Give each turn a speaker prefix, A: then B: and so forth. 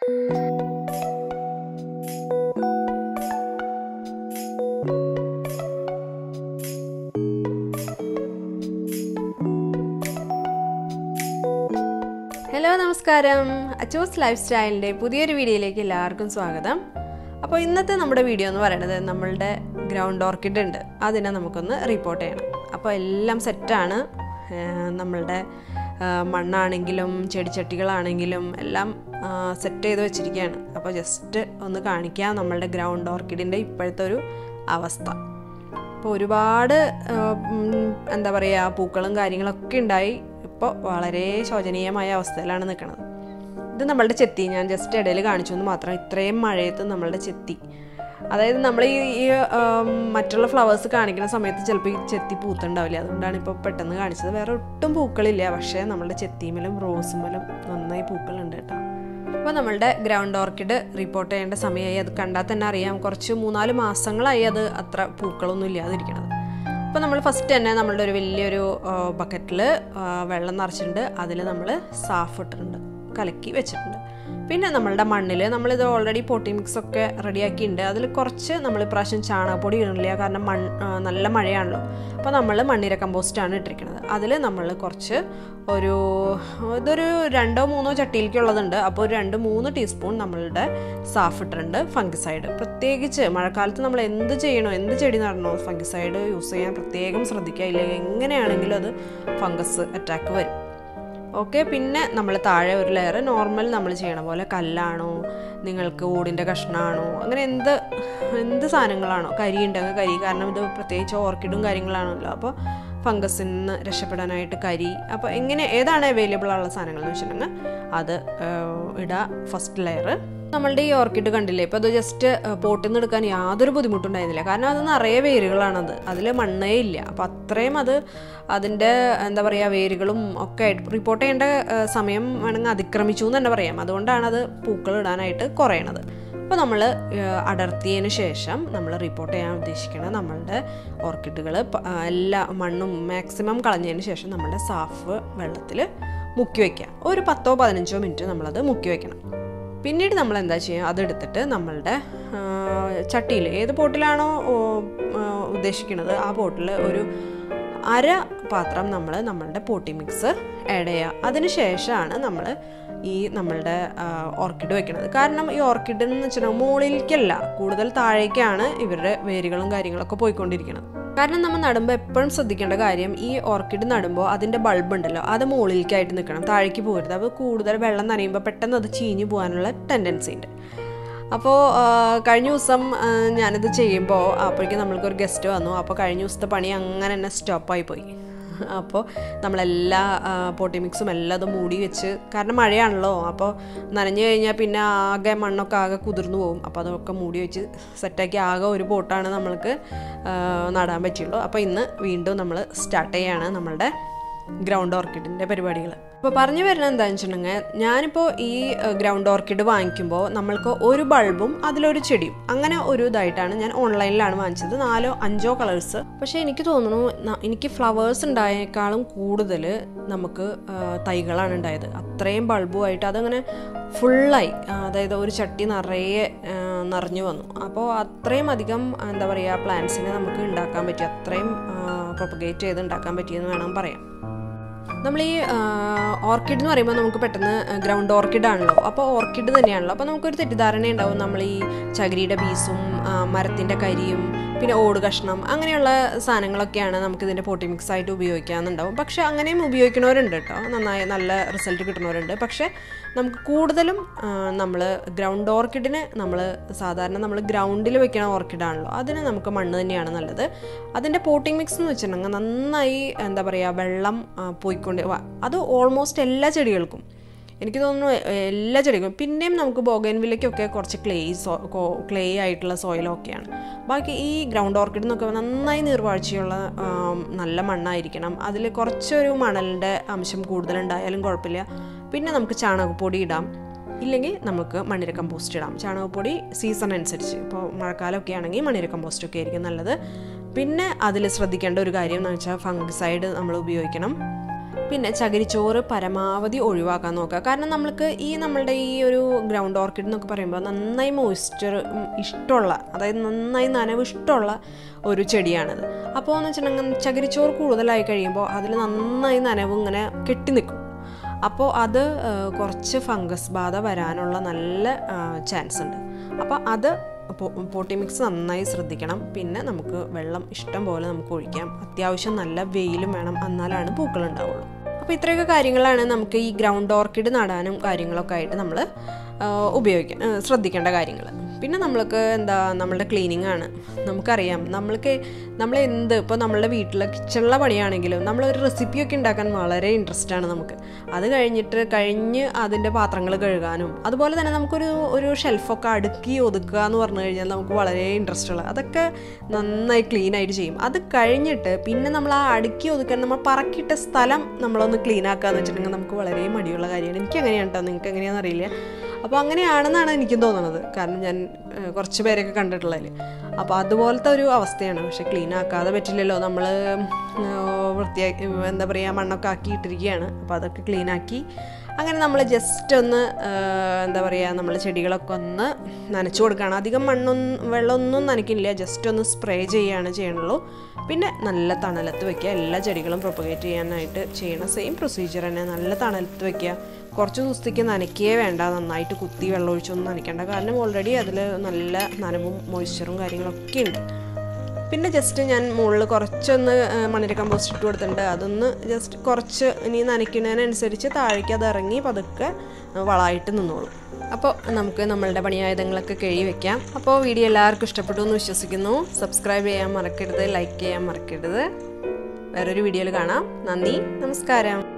A: hello നമസ്കാരം അച്ചൂസ് life സ്റ്റൈലിൻ്റെ പുതിയൊരു വീഡിയോയിലേക്ക് എല്ലാവർക്കും സ്വാഗതം അപ്പോൾ ഇന്നത്തെ നമ്മുടെ വീഡിയോ എന്ന് പറയുന്നത് നമ്മളുടെ ഗ്രൗണ്ട് ഓർക്കിഡ് ഉണ്ട് അതിനെ നമുക്കൊന്ന് റിപ്പോർട്ട് ചെയ്യണം അപ്പോൾ എല്ലാം സെറ്റാണ് നമ്മളുടെ ആ, മണ്ണാണെങ്കിലും ചെടിച്ചട്ടികളാണെങ്കിലും എല്ലാം സെറ്റ് ചെയ്ത് വെച്ചിരിക്കുകയാണ് അപ്പോൾ ജസ്റ്റ് ഒന്ന് കാണിക്കാം നമ്മളുടെ ഗ്രൗണ്ട് ഓർക്കിഡിൻ്റെ ഇപ്പോഴത്തെ ഒരു അവസ്ഥ ഇപ്പോൾ ഒരുപാട് ആ, ഉം, എന്താ പറയുക പൂക്കളും കാര്യങ്ങളൊക്കെ ഉണ്ടായി ഇപ്പോൾ വളരെ ശോചനീയമായ അവസ്ഥയിലാണ് നിൽക്കുന്നത് ഇത് നമ്മളുടെ ചെത്തി ഞാൻ ജസ്റ്റ് ഇടയിൽ കാണിച്ചു എന്ന് മാത്രം ഇത്രയും മഴയത്ത് നമ്മളുടെ ചെത്തി അതായത് നമ്മൾ ഈ ഈ, ആം, മറ്റുള്ള ഫ്ലവേഴ്സ് കാണിക്കുന്ന സമയത്ത് ചിലപ്പോൾ ഈ ചെത്തി പൂത്തുണ്ടാവില്ല അതുകൊണ്ടാണ് ഇപ്പോൾ പെട്ടെന്ന് കാണിച്ചത് വേറെ ഒട്ടും പൂക്കളില്ല പക്ഷേ നമ്മളുടെ ചെത്തിമേലും റോസുമേലും നന്നായി പൂക്കളുണ്ട് കേട്ടോ അപ്പോൾ നമ്മളുടെ ഗ്രൗണ്ട് ഓർക്കിഡ് റിപ്പോർട്ട് ചെയ്യേണ്ട സമയമായി അത് കണ്ടാൽ തന്നെ അറിയാം കുറച്ച് മൂന്നാല് മാസങ്ങളായി അത് അത്ര പൂക്കളൊന്നും ഇല്ലാതിരിക്കണത് അപ്പോൾ നമ്മൾ ഫസ്റ്റ് തന്നെ നമ്മളുടെ ഒരു വലിയൊരു ബക്കറ്റിൽ വെള്ളം നിറച്ചിട്ടുണ്ട് അതിൽ നമ്മൾ സാഫ് ഇട്ടിട്ടുണ്ട് കലക്കി വെച്ചിട്ടുണ്ട് പിന്നെ നമ്മളുടെ മണ്ണിൽ നമ്മളിത് ഓൾറെഡി പോട്ടി മിക്സ് ഒക്കെ റെഡിയാക്കിയിട്ടുണ്ട് അതിൽ കുറച്ച് നമ്മൾ ഇപ്രാവശ്യം ചാണകപ്പൊടി ഇടണില്ല കാരണം മൺ ആ, നല്ല മഴയാണല്ലോ അപ്പോൾ നമ്മൾ മണ്ണിര കമ്പോസ്റ്റാണ് ഇട്ടിരിക്കുന്നത് അതിൽ നമ്മൾ കുറച്ച് ഒരു ഇതൊരു രണ്ടോ മൂന്നോ ചട്ടിയിലേക്കുള്ളതുണ്ട് അപ്പോൾ ഒരു രണ്ട് മൂന്ന് ടീസ്പൂൺ നമ്മളുടെ സാഫ് ഇട്ടിട്ടുണ്ട് ഫംഗിസൈഡ് പ്രത്യേകിച്ച് മഴക്കാലത്ത് നമ്മൾ എന്ത് ചെയ്യണോ എന്ത് ചെടി നടണോ ഫംഗിസൈഡ് യൂസ് ചെയ്യാൻ പ്രത്യേകം ശ്രദ്ധിക്കുക ഇല്ലെങ്കിൽ എങ്ങനെയാണെങ്കിലും അത് ഫംഗസ് അറ്റാക്ക് വരും ഓക്കെ പിന്നെ നമ്മൾ താഴെ ഒരു ലെയർ നോർമൽ നമ്മൾ ചെയ്യണ പോലെ കല്ലാണോ നിങ്ങൾക്ക് ഓടിൻ്റെ കഷ്ണമാണോ അങ്ങനെ എന്ത് എന്ത് സാധനങ്ങളാണോ കരി ഉണ്ടെങ്കിൽ കരി കാരണം ഇത് പ്രത്യേകിച്ച് ഓർക്കിഡും കാര്യങ്ങളാണല്ലോ അപ്പോൾ ഫംഗസിൽ നിന്ന് രക്ഷപ്പെടാനായിട്ട് കരി അപ്പോൾ എങ്ങനെ ഏതാണ് അവൈലബിൾ ഉള്ള സാധനങ്ങൾ എന്ന് വെച്ചിട്ടുണ്ടെങ്കിൽ അത് ഏഹ്, ഇടുക ഫസ്റ്റ് ലെയർ നമ്മളുടെ ഈ ഓർക്കിഡ് കണ്ടില്ലേ ഇപ്പോൾ അത് ജസ്റ്റ് പോട്ടിൽ നിന്ന് എടുക്കാൻ യാതൊരു ബുദ്ധിമുട്ടുണ്ടായിരുന്നില്ല കാരണം അത് നിറയെ വേരുകളാണത് അതിൽ മണ്ണേ ഇല്ല അപ്പോൾ അത്രയും അത് അതിൻ്റെ എന്താ പറയുക വേരുകളും ഒക്കെ റിപ്പോർട്ട് ചെയ്യേണ്ട ഏഹ്, സമയം വേണമെങ്കിൽ അതിക്രമിച്ചു എന്ന് തന്നെ പറയാം അതുകൊണ്ടാണ് അത് പൂക്കൾ ഇടാനായിട്ട് കുറയണത് അപ്പോൾ നമ്മൾ അടർത്തിയതിന് ശേഷം നമ്മൾ റിപ്പോർട്ട് ചെയ്യാൻ ഉദ്ദേശിക്കുന്നത് നമ്മളുടെ ഓർക്കിഡുകൾ എല്ലാ മണ്ണും മാക്സിമം കളഞ്ഞതിന് ശേഷം നമ്മളുടെ സാഫ് വെള്ളത്തിൽ മുക്കി വയ്ക്കുക ഒരു പത്തോ പതിനഞ്ചോ മിനിറ്റ് നമ്മളത് മുക്കി വയ്ക്കണം പിന്നീട് നമ്മൾ എന്താ ചെയ്യുക അതെടുത്തിട്ട് നമ്മളുടെ ചട്ടിയിൽ ഏത് പോട്ടിലാണോ ഓ, ആ, ഉദ്ദേശിക്കുന്നത് ആ പോട്ടിൽ ഒരു അര പാത്രം നമ്മൾ നമ്മളുടെ പോട്ടി മിക്സ് ആഡ് ചെയ്യുക അതിന് ശേഷമാണ് നമ്മൾ ഈ നമ്മളുടെ ഓർക്കിഡ് വെക്കുന്നത് കാരണം ഈ ഓർക്കിഡ് എന്ന് വെച്ചിട്ടുണ്ടെങ്കിൽ മുകളിലേക്കല്ല കൂടുതൽ താഴേക്കാണ് ഇവരുടെ വേരുകളും കാര്യങ്ങളൊക്കെ പോയിക്കൊണ്ടിരിക്കുന്നത് കാരണം നമ്മൾ നടുമ്പോൾ എപ്പോഴും ശ്രദ്ധിക്കേണ്ട കാര്യം ഈ ഓർക്കിഡ് നടുമ്പോൾ അതിൻ്റെ ബൾബ് ഉണ്ടല്ലോ അത് മുകളിലേക്കായിട്ട് നിൽക്കണം താഴേക്ക് പോകരുത് അപ്പോൾ കൂടുതൽ വെള്ളം നനയുമ്പോൾ പെട്ടെന്ന് അത് ചീഞ്ഞു പോകാനുള്ള ടെൻഡൻസി ഉണ്ട് അപ്പോൾ കഴിഞ്ഞ ദിവസം ആ, ഞാനിത് ചെയ്യുമ്പോൾ അപ്പോഴേക്കും നമ്മൾക്കൊരു ഗസ്റ്റ് വന്നു അപ്പോൾ കഴിഞ്ഞ ദിവസത്തെ പണി അങ്ങനെ തന്നെ സ്റ്റോപ്പായി പോയി അപ്പോൾ നമ്മളെല്ലാ ആ, പോട്ടി മിക്സും എല്ലാം അത് മൂടി വെച്ച് കാരണം മഴയാണല്ലോ അപ്പോൾ നനഞ്ഞു കഴിഞ്ഞാൽ പിന്നെ ആകെ മണ്ണൊക്കെ ആകെ കുതിർന്നു പോകും അപ്പോൾ അതൊക്കെ മൂടി വെച്ച് സെറ്റാക്കി ആകെ ഒരു പോട്ടാണ് നമ്മൾക്ക് ആ, നടാൻ പറ്റുള്ളൂ അപ്പോൾ ഇന്ന് വീണ്ടും നമ്മൾ സ്റ്റാർട്ട് ചെയ്യാണ് നമ്മളുടെ ഗ്രൗണ്ട് ഓർക്കിഡിൻ്റെ പരിപാടികൾ അപ്പോൾ പറഞ്ഞു വരുന്നത് എന്താണെന്ന് വെച്ചിട്ടുണ്ടെങ്കിൽ ഞാനിപ്പോൾ ഈ ഗ്രൗണ്ട് ഓർക്കിഡ് വാങ്ങിക്കുമ്പോൾ നമ്മൾക്ക് ഒരു ബൾബും അതിലൊരു ചെടിയും അങ്ങനെ ഒരു ഇതായിട്ടാണ് ഞാൻ ഓൺലൈനിലാണ് വാങ്ങിച്ചത് നാലോ അഞ്ചോ കളേഴ്സ് പക്ഷേ എനിക്ക് തോന്നുന്നു ന- എനിക്ക് ഫ്ലവേഴ്സ് ഉണ്ടായേക്കാളും കൂടുതൽ നമുക്ക് ആ, തൈകളാണ് ഉണ്ടായത് അത്രയും ബൾബുമായിട്ട് അതങ്ങനെ ഫുള്ളായി അതായത് ഒരു ചട്ടി നിറയെ ആ, നിറഞ്ഞു വന്നു അപ്പോൾ അത്രയും അധികം എന്താ പറയുക പ്ലാന്റ്സിനെ നമുക്ക് ഉണ്ടാക്കാൻ പറ്റി അത്രയും പ്രൊപ്പഗേറ്റ് ചെയ്ത് ഉണ്ടാക്കാൻ പറ്റിയെന്ന് വേണം പറയാം നമ്മൾ ഈ ഓർക്കിഡ് എന്ന് പറയുമ്പോൾ നമുക്ക് പെട്ടെന്ന് ഗ്രൗണ്ട് ഓർക്കിഡ് ആണല്ലോ അപ്പോൾ ഓർക്കിഡ് തന്നെയാണല്ലോ അപ്പോൾ നമുക്കൊരു തെറ്റിദ്ധാരണ ഉണ്ടാവും നമ്മൾ ഈ ചകിരിയുടെ പീസും മരത്തിൻ്റെ കരിയും പിന്നെ ഓട് കഷ്ണം അങ്ങനെയുള്ള സാധനങ്ങളൊക്കെയാണ് നമുക്ക് ഇതിൻ്റെ പോട്ടി മിക്സ് ആയിട്ട് ഉപയോഗിക്കാമെന്നുണ്ടാവും പക്ഷേ അങ്ങനെയും ഉപയോഗിക്കുന്നവരുണ്ട് കേട്ടോ നന്നായി നല്ല റിസൾട്ട് കിട്ടുന്നവരുണ്ട് പക്ഷേ നമുക്ക് കൂടുതലും നമ്മൾ ഗ്രൗണ്ട് ഓർക്കിഡിന് നമ്മൾ സാധാരണ നമ്മൾ ഗ്രൗണ്ടിൽ വെക്കണ ഓർക്കിഡാണല്ലോ അതിന് നമുക്ക് മണ്ണ് തന്നെയാണ് നല്ലത് അതിൻ്റെ പോട്ടിംഗ് മിക്സ് എന്ന് വെച്ചിട്ടുണ്ടെങ്കിൽ നന്നായി എന്താ പറയുക വെള്ളം ആ, പോയിക്കൊണ്ട് വ- അത് ഓൾമോസ്റ്റ് എല്ലാ ചെടികൾക്കും എനിക്ക് തോന്നുന്നു എ- എല്ലാ ചെടികളും പിന്നെയും നമുക്ക് ബോഗൻവില്ലയ്ക്കൊക്കെ കുറച്ച് ക്ലേ സോ ക്ലേ ആയിട്ടുള്ള സോയിലൊക്കെയാണ് ബാക്കി ഈ ഗ്രൗണ്ട് ഓർക്കിഡ് എന്നൊക്കെ നന്നായി നീർവാഴ്ചയുള്ള ആം, നല്ല മണ്ണായിരിക്കണം അതിൽ കുറച്ചൊരു മണലിൻ്റെ അംശം കൂടുതലുണ്ടായാലും കുഴപ്പമില്ല പിന്നെ നമുക്ക് ചാണകപ്പൊടി ഇടാം ഇല്ലെങ്കിൽ നമുക്ക് മണ്ണിര കമ്പോസ്റ്റ് ഇടാം ചാണകപ്പൊടി സീസൺ അനുസരിച്ച് ഇപ്പോൾ മഴക്കാലമൊക്കെ ആണെങ്കിൽ മണ്ണിര കമ്പോസ്റ്റ് ഒക്കെ ആയിരിക്കും നല്ലത് പിന്നെ അതിൽ ശ്രദ്ധിക്കേണ്ട ഒരു കാര്യം എന്ന് വെച്ചാൽ ഫംഗിസൈഡ് നമ്മൾ ഉപയോഗിക്കണം പിന്നെ ചകിരിച്ചോറ് പരമാവധി ഒഴിവാക്കാൻ നോക്കുക കാരണം നമ്മൾക്ക് ഈ നമ്മളുടെ ഈ ഒരു ഗ്രൗണ്ട് ഓർക്കിഡ് എന്നൊക്കെ പറയുമ്പോൾ നന്നായി മോയ്സ്ചർ ഇഷ്ടമുള്ള അതായത് നന്നായി നനവ് ഇഷ്ടമുള്ള ഒരു ചെടിയാണിത് അപ്പോൾ എന്ന് വെച്ചിട്ടുണ്ടെങ്കിൽ ചകിരിച്ചോറ് കൂടുതലായി കഴിയുമ്പോൾ അതിൽ നന്നായി നനവ് ഇങ്ങനെ കെട്ടി നിൽക്കും അപ്പോൾ അത് ആ, കുറച്ച് ഫംഗസ് ബാധ വരാനുള്ള നല്ല ചാൻസ് ഉണ്ട് അപ്പോൾ അത് പോട്ടി മിക്സ് നന്നായി ശ്രദ്ധിക്കണം പിന്നെ നമുക്ക് വെള്ളം ഇഷ്ടം പോലെ നമുക്ക് ഒഴിക്കാം അത്യാവശ്യം നല്ല വെയിലും വേണം എന്നാലാണ് പൂക്കൾ ഉണ്ടാവുള്ളൂ അപ്പോൾ ഇത്രയൊക്കെ കാര്യങ്ങളാണ് നമുക്ക് ഈ ഗ്രൗണ്ട് ഓർക്കിഡ് നടാനും കാര്യങ്ങളൊക്കെ ആയിട്ട് നമ്മൾ ഉപയോഗിക്കാൻ ആ, ശ്രദ്ധിക്കേണ്ട കാര്യങ്ങൾ പിന്നെ നമ്മൾക്ക് എന്താ നമ്മളുടെ ക്ലീനിങ് ആണ് നമുക്കറിയാം നമ്മൾക്ക് നമ്മൾ എന്ത് ഇപ്പോൾ നമ്മളുടെ വീട്ടിലെ കിച്ചണിലെ പണിയാണെങ്കിലും നമ്മളൊരു റെസിപ്പിയൊക്കെ ഉണ്ടാക്കാൻ വളരെ ഇൻട്രസ്റ്റ് ആണ് നമുക്ക് അത് കഴിഞ്ഞിട്ട് കഴിഞ്ഞ് അതിൻ്റെ പാത്രങ്ങൾ കഴുകാനും അതുപോലെ തന്നെ നമുക്കൊരു ഒരു ഷെൽഫൊക്കെ അടുക്കി ഒതുക്കുക എന്ന് പറഞ്ഞു കഴിഞ്ഞാൽ നമുക്ക് വളരെ ഇൻട്രസ്റ്റ് ഉള്ള അതൊക്കെ നന്നായി ക്ലീൻ ആയിട്ട് ചെയ്യും അത് കഴിഞ്ഞിട്ട് പിന്നെ നമ്മൾ ആ അടുക്കി ഒതുക്കാൻ നമ്മൾ പറക്കിയിട്ട സ്ഥലം നമ്മളൊന്ന് ക്ലീൻ ആക്കുക എന്ന് വെച്ചിട്ടുണ്ടെങ്കിൽ നമുക്ക് വളരെ മടിയുള്ള കാര്യമാണ് എനിക്ക് എങ്ങനെയാണ് കേട്ടോ നിങ്ങൾക്ക് എങ്ങനെയാണെന്ന് അറിയില്ല അപ്പോൾ അങ്ങനെയാണെന്നാണ് എനിക്കും തോന്നുന്നത് കാരണം ഞാൻ ഏഹ്, കുറച്ച് പേരൊക്കെ കണ്ടിട്ടുള്ളതിൽ അപ്പോൾ അതുപോലത്തെ ഒരു അവസ്ഥയാണ് പക്ഷെ ക്ലീൻ ആക്കാതെ പറ്റില്ലല്ലോ നമ്മൾ വൃത്തിയാക്കി എന്താ പറയുക മണ്ണൊക്കെ ആക്കി ഇട്ടിരിക്കുകയാണ് അപ്പോൾ അതൊക്കെ ക്ലീൻ ആക്കി അങ്ങനെ നമ്മൾ ജസ്റ്റ് ഒന്ന് ഏഹ്, എന്താ പറയുക നമ്മൾ ചെടികളൊക്കെ ഒന്ന് നനച്ചു കൊടുക്കുകയാണ് അധികം മണ്ണൊന്നും വെള്ളമൊന്നും നനയ്ക്കില്ല ജസ്റ്റ് ഒന്ന് സ്പ്രേ ചെയ്യുകയാണ് ചെയ്യണുള്ളൂ പിന്നെ നല്ല തണലത്ത് വെക്കുക എല്ലാ ചെടികളും പ്രൊപ്പഗേറ്റ് ചെയ്യാനായിട്ട് ചെയ്യണ സെയിം പ്രൊസീജിയർ തന്നെ നല്ല തണലത്ത് വെക്കുക കുറച്ച് ദിവസത്തേക്ക് നനയ്ക്കേ വേണ്ട നന്നായിട്ട് കുത്തി വെള്ളം ഒഴിച്ചൊന്നും നനയ്ക്കേണ്ട കാരണം ഓൾറെഡി അതിൽ നല്ല നനവും മോയ്സ്ചറും കാര്യങ്ങളൊക്കെ ഉണ്ട് പിന്നെ ജസ്റ്റ് ഞാൻ മുകളിൽ കുറച്ചൊന്ന് ആ, മണ്ണിര കമ്പോസ്റ്റ് ഇട്ട് കൊടുത്തിട്ടുണ്ട് അതൊന്ന് ജസ്റ്റ് കുറച്ച് ഇനി നനയ്ക്കുന്നതിനനുസരിച്ച് താഴേക്ക് അത് ഇറങ്ങി പതുക്കെ വളമായിട്ട് നിന്നോളും അപ്പോൾ നമുക്ക് നമ്മളുടെ പണിയായുധങ്ങളൊക്കെ കഴുകി വെക്കാം അപ്പോൾ വീഡിയോ എല്ലാവർക്കും ഇഷ്ടപ്പെട്ടു എന്ന് വിശ്വസിക്കുന്നു സബ്സ്ക്രൈബ് ചെയ്യാൻ മറക്കരുത് ലൈക്ക് ചെയ്യാൻ മറക്കരുത് വേറൊരു വീഡിയോയിൽ കാണാം നന്ദി നമസ്കാരം